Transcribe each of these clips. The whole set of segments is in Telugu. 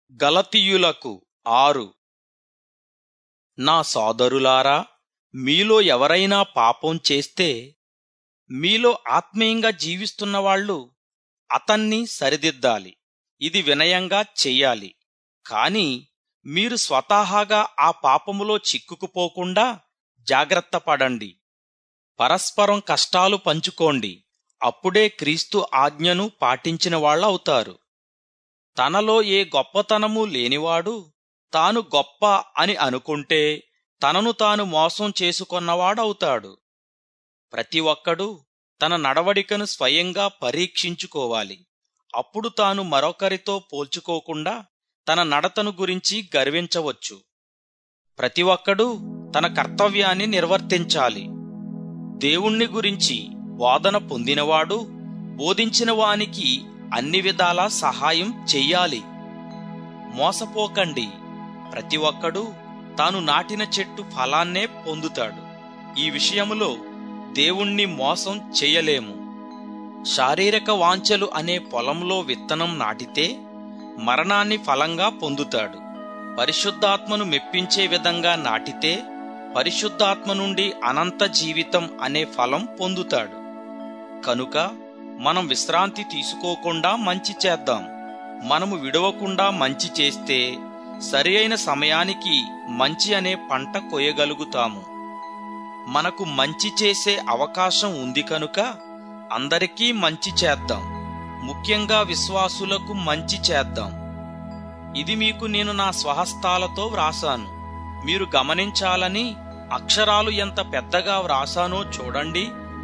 గలతీయులకు ఆరు నా సోదరులారా మీలో ఎవరైనా పాపం చేస్తే మీలో ఆత్మీయంగా జీవిస్తున్న వాళ్ళు అతన్ని సరిదిద్దాలి ఇది వినయంగా చెయ్యాలి కాని మీరు స్వతహాగా ఆ పాపములో చిక్కుకుపోకుండా జాగ్రత్త పడండి పరస్పరం కష్టాలు పంచుకోండి అప్పుడే క్రీస్తు ఆజ్ఞను పాటించిన వాళ్ళవుతారు తనలో ఏ గొప్పతనము లేనివాడు తాను గొప్ప అని అనుకుంటే తనను తాను మోసం చేసుకొన్నవాడవుతాడు ప్రతి ఒక్కడూ తన నడవడికను స్వయంగా పరీక్షించుకోవాలి అప్పుడు తాను మరొకరితో పోల్చుకోకుండా తన నడతను గురించి గర్వించవచ్చు ప్రతి ఒక్కడూ తన కర్తవ్యాన్ని నిర్వర్తించాలి దేవుణ్ణి గురించి బోధన పొందినవాడు బోధించిన వానికి అన్ని విధాలా సహాయం చెయ్యాలి మోసపోకండి ప్రతి ఒక్కడూ తాను నాటిన చెట్టు ఫలాన్నే పొందుతాడు ఈ విషయములో దేవుణ్ణి మోసం చెయ్యలేము శారీరక వాంఛలు అనే పొలంలో విత్తనం నాటితే మరణాన్ని ఫలంగా పొందుతాడు పరిశుద్ధాత్మను మెప్పించే విధంగా నాటితే పరిశుద్ధాత్మ నుండి అనంత జీవితం అనే ఫలం పొందుతాడు కనుక మనం విశ్రాంతి తీసుకోకుండా మంచి చేద్దాం మనము విడవకుండా మంచి చేస్తే సరి అయిన సమయానికి మంచి అనే పంట కొయ్యగలుగుతాము మనకు మంచి చేసే అవకాశం ఉంది కనుక అందరికీ మంచి చేద్దాం ముఖ్యంగా విశ్వాసులకు మంచి చేద్దాం ఇది మీకు నేను నా స్వహస్తాలతో వ్రాసాను మీరు గమనించాలని అక్షరాలు ఎంత పెద్దగా వ్రాసానో చూడండి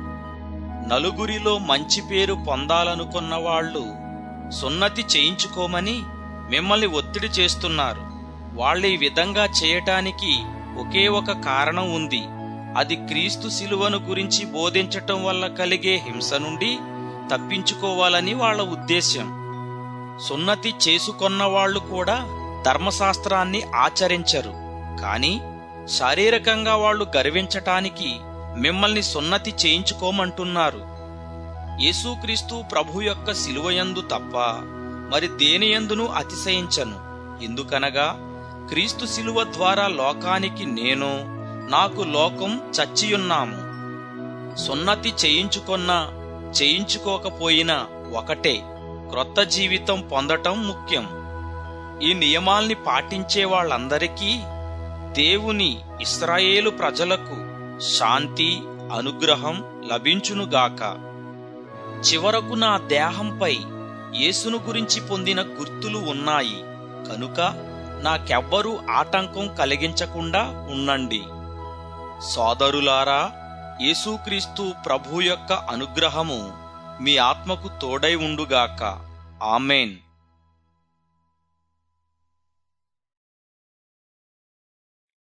నలుగురిలో మంచి పేరు పొందాలనుకున్న వాళ్ళు సున్నతి చేయించుకోమని మిమ్మల్ని ఒత్తిడి చేస్తున్నారు వాళ్ళు ఈ విధంగా చేయటానికి ఒకే ఒక కారణం ఉంది అది క్రీస్తు శిలువను గురించి బోధించటం వల్ల కలిగే హింస నుండి తప్పించుకోవాలని వాళ్ళ ఉద్దేశ్యం సున్నతి చేసుకొన్న వాళ్ళు కూడా ధర్మశాస్త్రాన్ని ఆచరించరు కాని శారీరకంగా వాళ్ళు గర్వించటానికి మిమ్మల్ని సున్నతి చేయించుకోమంటున్నారు యేసుక్రీస్తు ప్రభు యొక్క శిలువయందు తప్ప మరి దేనియందును అతిశయించను ఎందుకనగా క్రీస్తు శిలువ ద్వారా లోకానికి నేను నాకు లోకం చచ్చియున్నాము సున్నతి చేయించుకొన్నా చేయించుకోకపోయినా ఒకటే క్రొత్త జీవితం పొందటం ముఖ్యం ఈ నియమాల్ని పాటించే వాళ్ళందరికీ దేవుని ఇస్రాయేలు ప్రజలకు శాంతి అనుగ్రహం లభించునుగాక చివరకు నా దేహంపై యేసును గురించి పొందిన గుర్తులు ఉన్నాయి కనుక నాకెవ్వరూ ఆటంకం కలిగించకుండా ఉండండి సోదరులారా యేసుక్రీస్తు ప్రభు యొక్క అనుగ్రహము మీ ఆత్మకు తోడై ఉండుగాక ఆమెన్